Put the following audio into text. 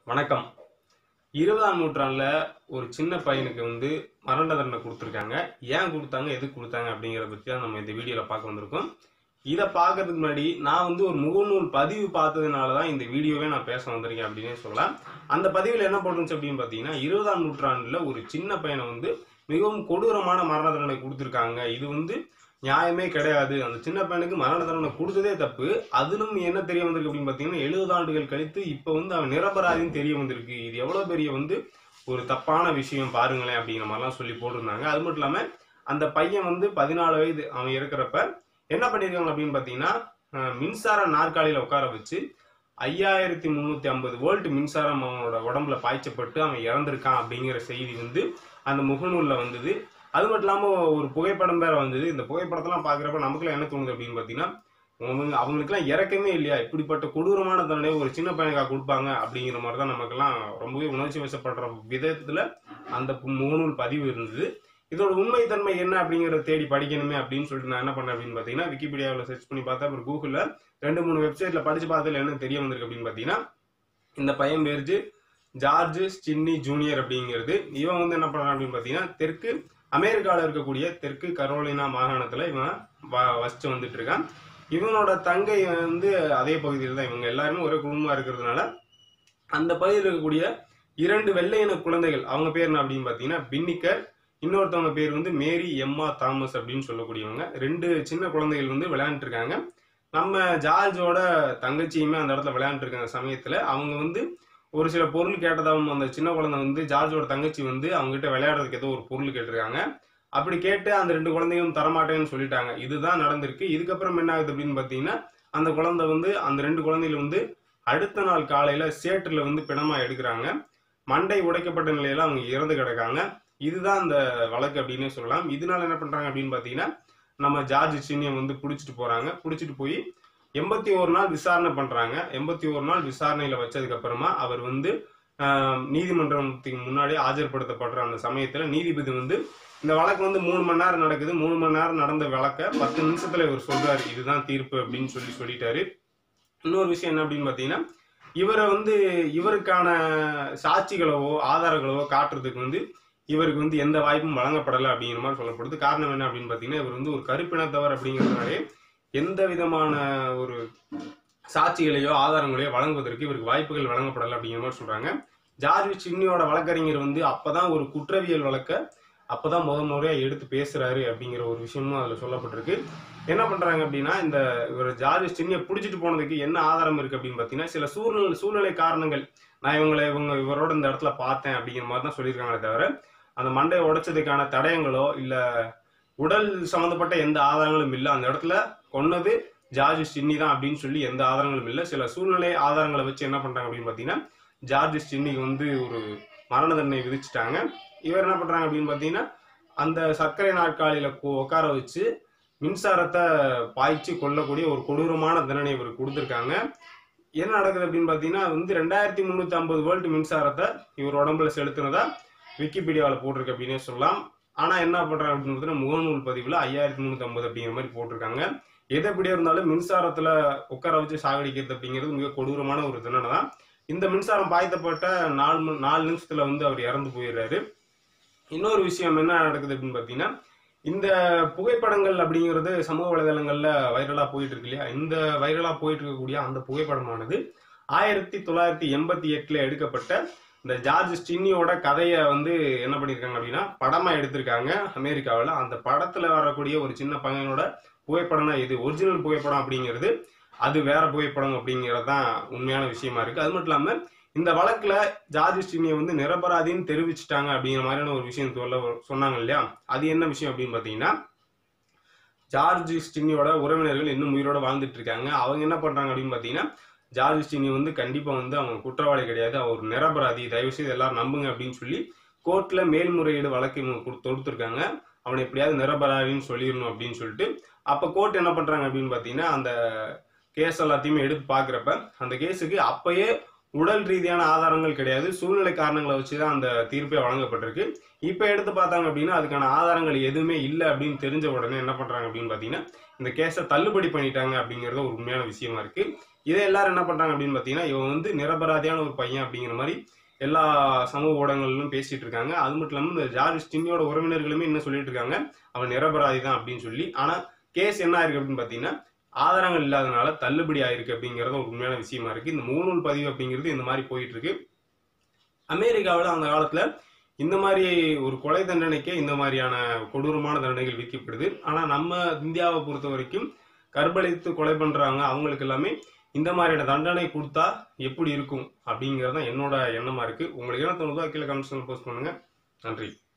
வணக்கம் இருபதாம் நூற்றாண்டுல ஒரு சின்ன பையனுக்கு வந்து மரண தண்டனை கொடுத்துருக்காங்க ஏன் கொடுத்தாங்க எதுக்கு கொடுத்தாங்க அப்படிங்கிறத பத்தி தான் நம்ம இந்த வீடியோல பார்க்க வந்திருக்கோம் இதை பார்க்கறதுக்கு முன்னாடி நான் வந்து ஒரு முகநூல் பதிவு பார்த்ததுனால தான் இந்த வீடியோவே நான் பேச வந்திருக்கேன் அப்படின்னே சொல்லலாம் அந்த பதிவில் என்ன போட்டுருந்துச்சு அப்படின்னு பார்த்தீங்கன்னா இருபதாம் நூற்றாண்டுல ஒரு சின்ன பையனை வந்து மிகவும் கொடூரமான மரண தண்டனை கொடுத்துருக்காங்க இது வந்து நியாயமே கிடையாது அந்த சின்ன பையனுக்கு மரண தண்டனை கொடுத்ததே தப்பு அதிலும் என்ன தெரிய வந்திருக்கு அப்படின்னு பார்த்தீங்கன்னா எழுபது ஆண்டுகள் கழித்து இப்போ வந்து அவன் நிரபராதின்னு தெரிய வந்திருக்கு இது எவ்வளோ பெரிய வந்து ஒரு தப்பான விஷயம் பாருங்களேன் அப்படிங்கிற மாதிரிலாம் சொல்லி போட்டிருந்தாங்க அது மட்டும் இல்லாமல் அந்த பையன் வந்து பதினாலு வயது அவன் இருக்கிறப்ப என்ன பண்ணியிருக்காங்க அப்படின்னு பார்த்தீங்கன்னா அஹ், மின்சார நாற்காலியில் உட்கார வச்சு ஐயாயிரத்தி முந்நூற்றி ஐம்பது வோல்ட் மின்சாரம் அவனோட உடம்புல பாய்ச்சப்பட்டு அவன் இறந்திருக்கான் அப்படிங்கிற செய்தி வந்து அந்த முகநூலில் வந்தது அது மட்டும் இல்லாமல் ஒரு புகைப்படம் வேற வந்தது இந்த புகைப்படத்தெல்லாம் பார்க்குறப்ப நமக்குலாம் என்ன தோணுது அப்படின்னு பார்த்தீங்கன்னா அவங்க அவங்களுக்குலாம் இறக்கமே இல்லையா இப்படிப்பட்ட கொடூரமான தண்டனை ஒரு சின்ன பையனுக்கா கொடுப்பாங்க அப்படிங்கிற மாதிரி தான் நமக்கெல்லாம் ரொம்பவே உணர்ச்சி வசப்படுற விதத்தில் அந்த பு- முகநூல் பதிவு இருந்தது இதோட உண்மைத்தன்மை என்ன அப்படிங்கறத தேடி படிக்கணுமே அப்படின்னு சொல்லிட்டு நான் என்ன பண்ணேன் அப்படின்னு பார்த்தீங்கன்னா விக்கிபீடியாவில் சர்ச் பண்ணி பார்த்தா அப்புறம் கூகுளில் ரெண்டு மூணு வெப்சைட்ல படிச்சு பார்த்ததுல என்ன தெரிய வந்திருக்கு அப்படின்னு பார்த்தீங்கன்னா இந்த பையன் பேரு ஜார்ஜ் ஸ்டின்னி ஜூனியர் அப்படிங்கிறது இவன் வந்து என்ன பண்றான் அப்படின்னு பார்த்தீங்கன்னா தெற்கு அமெரிக்காவில் இருக்கக்கூடிய தெற்கு கரோலினா மாகாணத்துல இவன் வ- வசிச்சு வந்துட்டு இருக்கான் இவனோட தங்கை வந்து அதே பகுதியில் தான் இவங்க எல்லாருமே ஒரே குடும்பமா இருக்கிறதுனால அந்த பகுதியில் இருக்கக்கூடிய இரண்டு வெள்ளையின குழந்தைகள் அவங்க பேர் என்ன அப்படின்னு பார்த்தீங்கன்னா பின்னிக்கர் இன்னொருத்தவங்க பேர் வந்து மேரி எம்மா தாமஸ் அப்படின்னு சொல்லக்கூடியவங்க ரெண்டு சின்ன குழந்தைகள் வந்து விளையாண்டுட்டு இருக்காங்க நம்ம ஜார்ஜோட தங்கச்சியுமே அந்த இடத்துல விளையாண்டுட்டு இருக்காங்க சமயத்துல அவங்க வந்து ஒரு சில பொருள் கேட்டதாகவும் அந்த சின்ன குழந்தை வந்து ஜார்ஜோட தங்கச்சி வந்து அவங்ககிட்ட விளையாடுறதுக்கு ஏதோ ஒரு பொருள் கேட்டிருக்காங்க அப்படி கேட்டு அந்த ரெண்டு குழந்தையும் தரமாட்டேன்னு சொல்லிட்டாங்க இதுதான் நடந்திருக்கு இதுக்கப்புறம் என்ன ஆகுது அப்படின்னு பார்த்தீங்கன்னா அந்த குழந்தை வந்து அந்த ரெண்டு குழந்தைகள் வந்து அடுத்த நாள் காலையில சேற்றுல வந்து பிணமா எடுக்கிறாங்க மண்டை உடைக்கப்பட்ட நிலையில அவங்க இறந்து கிடக்காங்க இதுதான் அந்த வழக்கு அப்படின்னே சொல்லலாம் இதனால என்ன பண்றாங்க அப்படின்னு பார்த்தீங்கன்னா நம்ம ஜார்ஜ் சின்னியை வந்து பிடிச்சிட்டு போறாங்க பிடிச்சிட்டு போய் எண்பத்தி ஒரு நாள் விசாரணை பண்றாங்க எண்பத்தி ஒரு நாள் விசாரணையில வச்சதுக்கு அப்புறமா அவர் வந்து ஆஹ், நீதிமன்றத்துக்கு முன்னாடி ஆஜர்படுத்தப்படுற அந்த சமயத்துல நீதிபதி வந்து இந்த வழக்கு வந்து மூணு மணி நேரம் நடக்குது மூணு மணி நேரம் நடந்த வழக்க பத்து நிமிஷத்துல இவர் சொல்றாரு இதுதான் தீர்ப்பு அப்படின்னு சொல்லி சொல்லிட்டாரு இன்னொரு விஷயம் என்ன அப்படின்னு பார்த்தீங்கன்னா இவரை வந்து இவருக்கான சாட்சிகளவோ ஆதாரங்களோ காட்டுறதுக்கு வந்து இவருக்கு வந்து எந்த வாய்ப்பும் வழங்கப்படலை அப்படிங்கிற மாதிரி சொல்லப்படுது காரணம் என்ன அப்படின்னு பார்த்தீங்கன்னா இவர் வந்து ஒரு கருப்பினத்தவர் அப்படிங்கிறதுனாலே எந்த விதமான ஒரு சாட்சிகளையோ ஆதாரங்களையோ வழங்குவதற்கு இவருக்கு வாய்ப்புகள் வழங்கப்படலை அப்படிங்கிற மாதிரி சொல்றாங்க ஜார்ஜ் சின்னியோட வழக்கறிஞர் வந்து அப்பதான் ஒரு குற்றவியல் வழக்க அப்பதான் முத முறையா எடுத்து பேசுறாரு அப்படிங்கிற ஒரு விஷயமும் அதுல சொல்லப்பட்டிருக்கு என்ன பண்றாங்க அப்படின்னா இந்த இவர் ஜார்ஜ் சின்னியை பிடிச்சிட்டு போனதுக்கு என்ன ஆதாரம் இருக்கு அப்படின்னு பாத்தீங்கன்னா சில சூழ்நிலை சூழ்நிலை காரணங்கள் நான் இவங்களை இவங்க இவரோட இந்த இடத்துல பார்த்தேன் அப்படிங்கிற மாதிரி தான் சொல்லியிருக்காங்களே தவிர அந்த மண்டையை உடைச்சதுக்கான தடயங்களோ இல்ல உடல் சம்பந்தப்பட்ட எந்த ஆதாரங்களும் இல்லை அந்த இடத்துல கொன்னது ஜார்ஜ் ஸ்டின்னி தான் அப்படின்னு சொல்லி எந்த ஆதாரங்களும் இல்லை சில சூழ்நிலை ஆதாரங்களை வச்சு என்ன பண்றாங்க அப்படின்னு பார்த்தீங்கன்னா ஜார்ஜ் ஸ்டின்னிக்கு வந்து ஒரு மரண தண்டனை விதிச்சிட்டாங்க இவர் என்ன பண்றாங்க அப்படின்னு பார்த்தீங்கன்னா அந்த சர்க்கரை நாட்காலியில கொ- உட்கார வச்சு மின்சாரத்தை பாய்ச்சி கொல்லக்கூடிய ஒரு கொடூரமான தண்டனை இவர் கொடுத்துருக்காங்க என்ன நடக்குது அப்படின்னு பார்த்தீங்கன்னா வந்து ரெண்டாயிரத்தி முந்நூற்றி ஐம்பது வோல்ட் மின்சாரத்தை இவர் உடம்புல செலுத்தினதா விக்கிபீடியாவில் போட்டிருக்கு அப்படின்னே சொல்லலாம் ஆனால் என்ன பண்ணுறாங்க அப்படின்னு பார்த்தீங்கன்னா முகநூல் பதிவில் ஐயாயிரத்தி முந்நூற்றி ஐம்பது அப்படிங்கிற மாதிரி போட்டிருக்காங்க எது எப்படியா இருந்தாலும் மின்சாரத்தில் உட்கார வச்சு சாகடிக்கிறது அப்படிங்கிறது மிக கொடூரமான ஒரு தண்டனை தான் இந்த மின்சாரம் பாய்த்தப்பட்ட நாலு மணி- நாலு நிமிஷத்துல வந்து அவர் இறந்து போயிடுறாரு இன்னொரு விஷயம் என்ன நடக்குது அப்படின்னு பார்த்தீங்கன்னா இந்த புகைப்படங்கள் அப்படிங்கிறது சமூக வலைதளங்கள்ல வைரலா போயிட்டு இருக்கு இல்லையா இந்த வைரலா போயிட்டு இருக்கக்கூடிய அந்த புகைப்படமானது ஆயிரத்தி தொள்ளாயிரத்தி எண்பத்தி எட்டுல எடுக்கப்பட்ட இந்த ஜார்ஜ் ஸ்டின்னியோட கதையை வந்து என்ன பண்ணியிருக்காங்க அப்படின்னா படமா எடுத்திருக்காங்க அமெரிக்காவில் அந்த படத்துல வரக்கூடிய ஒரு சின்ன பையனோட புகைப்படம் தான் இது ஒரிஜினல் புகைப்படம் அப்படிங்கிறது அது வேற புகைப்படம் அப்படிங்கிறது தான் உண்மையான விஷயமா இருக்கு அது மட்டும் இல்லாம இந்த வழக்குல ஜார்ஜ் ஸ்டினியை வந்து நிரபராதின்னு தெரிவிச்சிட்டாங்க அப்படிங்கிற மாதிரியான ஒரு விஷயம் சொல்ல சொன்னாங்க இல்லையா அது என்ன விஷயம் அப்படின்னு பாத்தீங்கன்னா ஜார்ஜ் ஸ்டினியோட உறவினர்கள் இன்னும் உயிரோட வாழ்ந்துட்டு இருக்காங்க அவங்க என்ன பண்றாங்க அப்படின்னு பாத்தீங்கன்னா ஜார்ஜ் ஸ்டினி வந்து கண்டிப்பா வந்து அவங்க குற்றவாளி கிடையாது அவர் நிரபராதி தயவு செய்து எல்லாரும் நம்புங்க அப்படின்னு சொல்லி கோர்ட்ல மேல்முறையீடு வழக்கு இவங்க கொடுத்து- தொடுத்திருக்காங்க அவனை எப்படியாவது நிரபராதின்னு சொல்லிடணும் அப்படின்னு சொல்லிட்டு அப்ப கோர்ட் என்ன பண்றாங்க அப்படின்னு பாத்தீங்கன்னா அந்த கேஸ் எல்லாத்தையுமே எடுத்து பாக்குறப்ப அந்த கேஸுக்கு அப்பயே உடல் ரீதியான ஆதாரங்கள் கிடையாது சூழ்நிலை காரணங்களை வச்சுதான் அந்த தீர்ப்பே வழங்கப்பட்டிருக்கு இப்ப எடுத்து பார்த்தாங்க அப்படின்னா அதுக்கான ஆதாரங்கள் எதுவுமே இல்லை அப்படின்னு தெரிஞ்ச உடனே என்ன பண்றாங்க அப்படின்னு பாத்தீங்கன்னா இந்த கேஸை தள்ளுபடி பண்ணிட்டாங்க அப்படிங்கறது ஒரு உண்மையான விஷயமா இருக்கு இதை எல்லாரும் என்ன பண்றாங்க அப்படின்னு பாத்தீங்கன்னா இவன் வந்து நிரபராதியான ஒரு பையன் அப்படிங்கிற மாதிரி எல்லா சமூக ஊடகங்களிலும் பேசிட்டு இருக்காங்க அது மட்டும் இல்லாமல் இந்த ஜார்ஜ் ஸ்டின்னியோட உறவினர்களுமே என்ன சொல்லிட்டு இருக்காங்க அவன் நிரபராதி தான் அப்படின்னு சொல்லி ஆனா கேஸ் என்ன ஆயிருக்கு அப்படின்னு பாத்தீங்கன்னா ஆதாரங்கள் இல்லாதனால தள்ளுபடி ஆயிருக்கு அப்படிங்கறது ஒரு உண்மையான விஷயமா இருக்கு இந்த மூணு பதிவு அப்படிங்கிறது இந்த மாதிரி போயிட்டு இருக்கு அமெரிக்காவில் அந்த காலத்துல இந்த மாதிரி ஒரு கொலை தண்டனைக்கே இந்த மாதிரியான கொடூரமான தண்டனைகள் விதிக்கப்படுது ஆனா நம்ம இந்தியாவை பொறுத்த வரைக்கும் கற்பழித்து கொலை பண்றாங்க அவங்களுக்கு எல்லாமே இந்த மாதிரியான தண்டனை கொடுத்தா எப்படி இருக்கும் அப்படிங்கறது தான் என்னோட எண்ணமா இருக்கு உங்களுக்கு என்ன தோணுதோ கீழே கமெண்ட்ஸ்ல போஸ்ட் பண்ணுங்க நன்றி